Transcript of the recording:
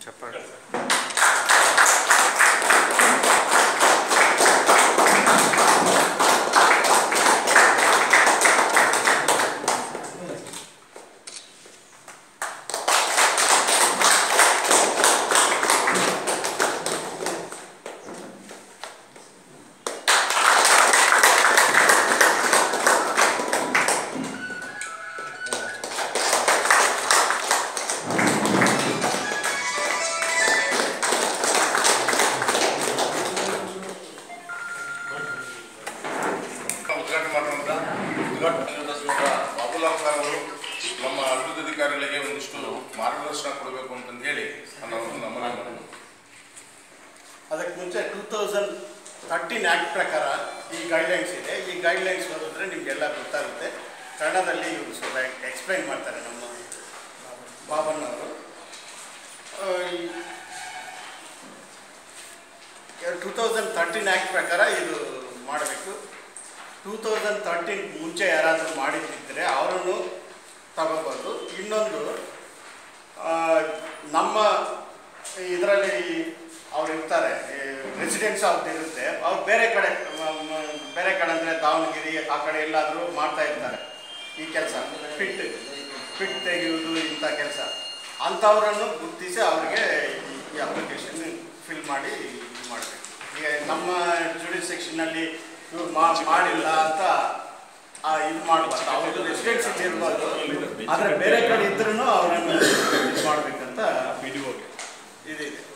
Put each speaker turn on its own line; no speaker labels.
ಚಪ್ಪಾಳೆ
ಉದ್ಘಾಟನೆ ಮಾಡುವಂತ ಉದ್ಘಾಟನೆ ಶ್ರೀಯುತ ಬಾಬುಲಾಲ್ ಸರ್ ಅವರು ನಮ್ಮ ಅಭಿವೃದ್ಧಿ ಅಧಿಕಾರಿಗಳಿಗೆ ಒಂದಿಷ್ಟು ಮಾರ್ಗದರ್ಶನ ಕೊಡಬೇಕು ಅಂತಂದು ಹೇಳಿ ನನ್ನ ಒಂದು ನಮ್ಮನೆ ಮಾಡೋದು
ಅದಕ್ಕೆ ಮುಂಚೆ ಟೂ ತೌಸಂಡ್ ತರ್ಟೀನ್ ಆ್ಯಕ್ಟ್ ಪ್ರಕಾರ ಈ ಗೈಡ್ಲೈನ್ಸ್ ಇದೆ ಈ ಗೈಡ್ಲೈನ್ಸ್ ಓದಿದ್ರೆ ನಿಮಗೆಲ್ಲ ಗೊತ್ತಾಗುತ್ತೆ ಕನ್ನಡದಲ್ಲಿ ಇವರು ಸ್ವಲ್ಪ ಎಕ್ಸ್ಪ್ಲೈನ್ ಮಾಡ್ತಾರೆ ನಮ್ಮ ಬಾಬಣ್ಣವರು ಟೂ ತೌಸಂಡ್ ತರ್ಟೀನ್ ಆ್ಯಕ್ಟ್ ಪ್ರಕಾರ ಇದು ಮಾಡಬೇಕು ಟೂ ತೌಸಂಡ್ ತರ್ಟೀನ್ ಮುಂಚೆ ಯಾರಾದರೂ ಮಾಡಿದ್ದಿದ್ದರೆ ಅವರನ್ನು ತಗೋಬೋದು ಇನ್ನೊಂದು ಆ, ನಮ್ಮ ಇದರಲ್ಲಿ ಅವ್ರು ಇರ್ತಾರೆ ರೆಸಿಡೆನ್ಸ್ ಅವ್ರದ್ದು ಇರುತ್ತೆ ಅವ್ರು ಬೇರೆ ಕಡೆ ಮ- ಮ- ಬೇರೆ ಕಡೆ ಅಂದರೆ ದಾವಣಗೆರೆ ಆ ಕಡೆ ಎಲ್ಲಾದರೂ ಮಾಡ್ತಾ ಇರ್ತಾರೆ ಈ ಕೆಲಸ ಫಿಟ್ ಫಿಟ್ ತೆಗೆಯುವುದು ಇಂಥ ಕೆಲಸ ಅಂಥವ್ರನ್ನು ಗುರುತಿಸಿ ಅವ್ರಿಗೆ ಈ- ಈ ಅಪ್ಲಿಕೇಶನ್ ಫಿಲ್ ಮಾಡಿ ಇದು ಮಾಡಬೇಕು ಈಗ ನಮ್ಮ ಜುಡಿಸ್ ಸೆಕ್ಷನಲ್ಲಿ ಇವ್ರು ಮಾ ಮಾಡಿಲ್ಲ ಅಂತ ಆ, ಇದು ಮಾಡಬಾರ್ದು ಅವ್ರದ್ದು ರೆಸಿಡೆನ್ಸಿ ಇರ್ಬಾರ್ದು ಆದರೆ ಬೇರೆ ಕಡೆ ಇದ್ರೂ ಅವರನ್ನು ಇದು ಮಾಡಬೇಕಂತ
ವಿಡಿಯೋಗೆ
ಇದಿದೆ